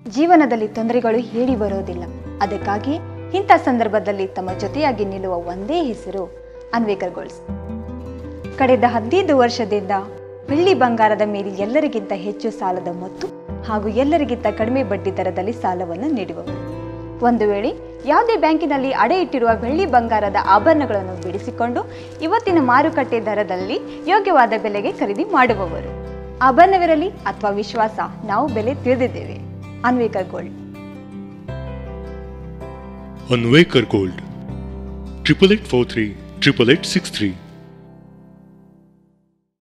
ಜೀವನದಲ್ಲಿ ತೊಂದರೆಗಳು ಹೇಳಿ ಬರೋದಿಲ್ಲ ಅದಕ್ಕಾಗಿ ಇಂಥ ಸಂದರ್ಭದಲ್ಲಿ ತಮ್ಮ ಜೊತೆಯಾಗಿ ನಿಲ್ಲುವ ಒಂದೇ ಹೆಸರು ಅನ್ವೇಕರ್ ಗೋಲ್ಡ್ಸ್ ಕಳೆದ ಹದಿನೈದು ವರ್ಷದಿಂದ ಬೆಳ್ಳಿ ಬಂಗಾರದ ಮೇಲೆ ಎಲ್ಲರಿಗಿಂತ ಹೆಚ್ಚು ಸಾಲದ ಮೊತ್ತು ಹಾಗೂ ಎಲ್ಲರಿಗಿಂತ ಕಡಿಮೆ ಬಡ್ಡಿ ದರದಲ್ಲಿ ಸಾಲವನ್ನು ನೀಡುವವರು ಒಂದು ವೇಳೆ ಯಾವುದೇ ಬ್ಯಾಂಕಿನಲ್ಲಿ ಅಡೆ ಇಟ್ಟಿರುವ ಬೆಳ್ಳಿ ಬಂಗಾರದ ಆಭರಣಗಳನ್ನು ಬಿಡಿಸಿಕೊಂಡು ಇವತ್ತಿನ ಮಾರುಕಟ್ಟೆ ದರದಲ್ಲಿ ಯೋಗ್ಯವಾದ ಬೆಲೆಗೆ ಖರೀದಿ ಮಾಡುವವರು ಆಭರಣವಿರಲಿ ಅಥವಾ ವಿಶ್ವಾಸ ನಾವು ಬೆಲೆ ತಿಳಿದಿದ್ದೇವೆ Anvekar Gold Anvekar Gold. Triple eight four three triple eight six three.